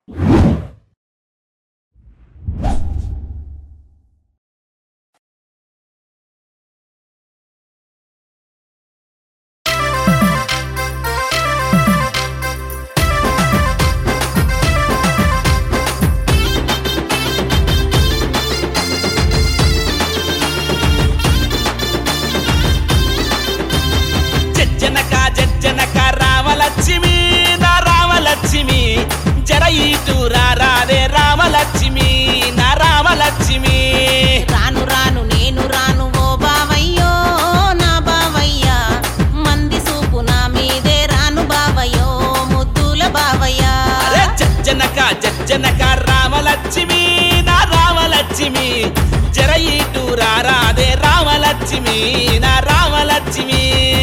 జజ్జనక జజ్జనక రామలక్ష్మి నా రామలక్ష్మి జర ఇటు రారే రామలక్ష్మి నా రామలక్ష్మి రాను రాను నేను రాను ఓ బావయ్యో నా బావయ్య మంది సూపు నా మీదే రాను బావయ్యో ముద్దుల బావయ్య అరే జజ్జనక జజ్జనక రామలక్ష్మి నా రామలక్ష్మి జర ఇటు రారే రామలక్ష్మి నా రామలక్ష్మి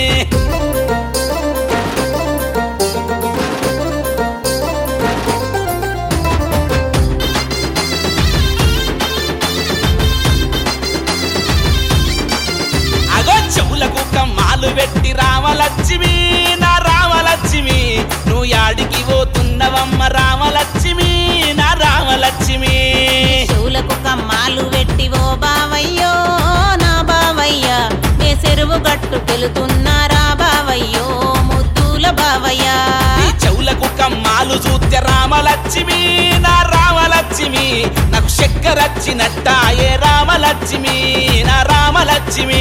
అగో చెవులకు కమ్మాలు పెట్టి రామలక్ష్మి నా రామలక్ష్మి నువ్వు యాడికి పోతున్నవమ్మ రామలక్ష్మి నా రామలక్ష్మి చెవులకు కమ్మాలు పెట్టి ఓ బావయ్యో నా బావయ్య నే చెరువు గట్టు కెలుతున్నారా బావయ్యో ముద్దుల బావయ్య ఈ చెవులకు కమ్మాలు చూస్తే రామలక్ష్మి నా రామలక్ష్మి నాకు చక్కరచ్చినట్టాయే రామలక్ష్మి నా రామలక్ష్మి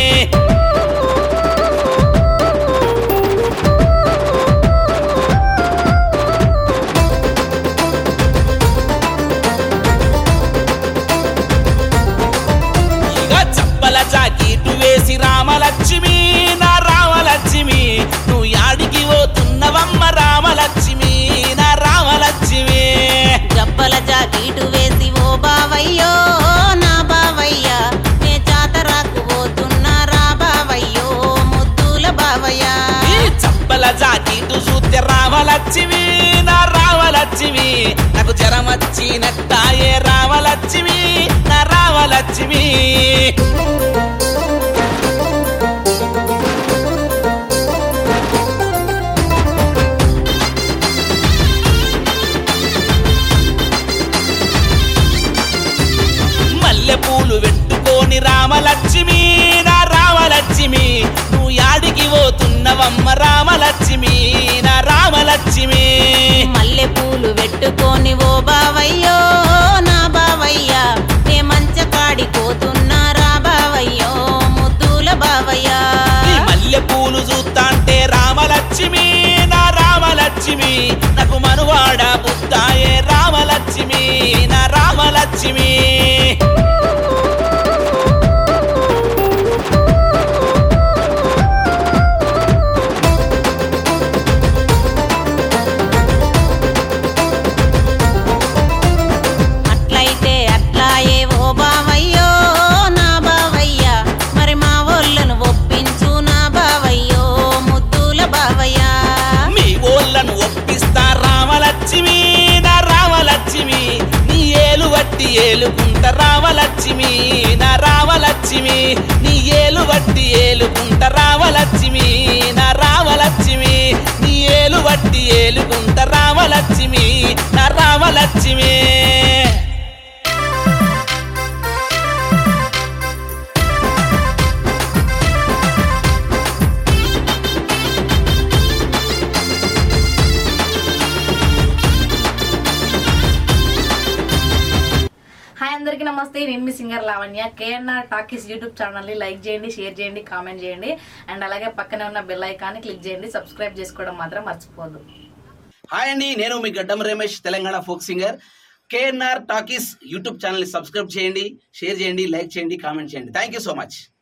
ఇక చప్పల జాకీటు వేసి రామలక్ష్మి నా రామలక్ష్మి నువ్వు యాడికి పోతున్నవమ్మ రామలక్ష్మి నా రామలక్ష్మి జబ్బల జాకీటు వేసి ఓ బావయ్యో నా బావయ్య నే జాతరకు పోతున్నారా బావయ్యో ముద్దుల బావయ్య ఈ చప్పల జాకీటు చూస్తే రామలక్ష్మి నా రామలక్ష్మి నాకు జ్వరం వచ్చినట్టాయే రామలక్ష్మి నా రామలక్ష్మి మల్లె పూలు పెట్టుకొని రామలక్ష్మి నా రామలక్ష్మి నువ్వు యాడికి పోతున్నవమ్మ రామలక్ష్మి నా రామలక్ష్మి మల్లె పూలు పెట్టుకొని ఓ బావయ్యో నా బావయ్య నే మంచ కాడి పోతున్నారా బావయ్యో ముద్దుల బావయ్య ఈ మల్లె పూలు చూస్తాంటే రామలక్ష్మి నా రామలక్ష్మి నాకు మనువాడ పుట్టాయే రామలక్ష్మి నా రామలక్ష్మి అట్లయితే అట్లాయే ఓ బావయ్యో నా బావయ్య మరి మా ఊళ్ళను ఒప్పించు నా బావయ్యో ముద్దుల బావయ్య మీ ఊళ్ళను ఒప్పిస్తా రామలక్ష్మి నా రామలక్ష్మి నీ ఏలు వట్టి ఏలుకుంట రామలక్ష్మి నా రామలక్ష్మి నీ ఏలు వట్టి ఏలుకుంట రామలక్ష్మి నా రామలక్ష్మి నీ ఏలు వట్టి ఏలుకుంట రామలక్ష్మి నా రామలక్ష్మి హాయ్ అందరికీ నమస్తే నేను మీ singer Lavanya KNR Talkies YouTube ఛానల్ని లైక్ చేయండి షేర్ చేయండి కామెంట్ చేయండి అండ్ అలాగే పక్కనే ఉన్న బెల్ ఐకాన్ని క్లిక్ చేయండి సబ్స్క్రైబ్ చేసుకోవడం మాత్రం మర్చిపోదు హాయ్ అండి నేను మీ Gaddam Ramesh Telangana folk singer KNR Talkies YouTube channel subscribe చేయండి షేర్ చేయండి లైక్ చేయండి కామెంట్ చేయండి థ్యాంక్ యూ సో మచ్